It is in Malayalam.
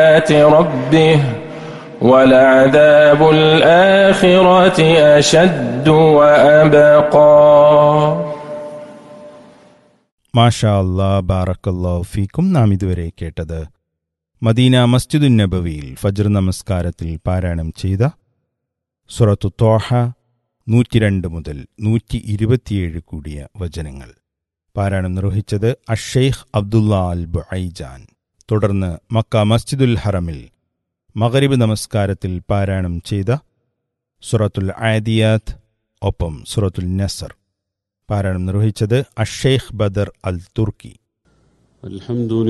آيات ربه ولعذاب الآخرة أشد وأبقى മാഷാ അല്ലാ ബാറക്കല്ലാ ഫീക്കും നാം ഇതുവരെ കേട്ടത് മദീന മസ്ജിദുൻ നബവിയിൽ ഫജ്ർ നമസ്കാരത്തിൽ പാരായണം ചെയ്ത സുറത്തു തോഹ നൂറ്റിരണ്ട് മുതൽ നൂറ്റി ഇരുപത്തിയേഴ് കൂടിയ വചനങ്ങൾ പാരായണം നിർവഹിച്ചത് അഷെയ്ഖ് അബ്ദുള്ള അൽ ബുഐജാൻ തുടർന്ന് മക്ക മസ്ജിദുൽ ഹറമിൽ മഗരിബ് നമസ്കാരത്തിൽ പാരായണം ചെയ്ത സുറത്തുൽ ആദിയാത്ത് ഒപ്പം സുറത്തുൽ നസർ പാരായണം നിർവഹിച്ചത് അഷെയ്ഖ് ബദർ അൽ തുർക്കി الحمد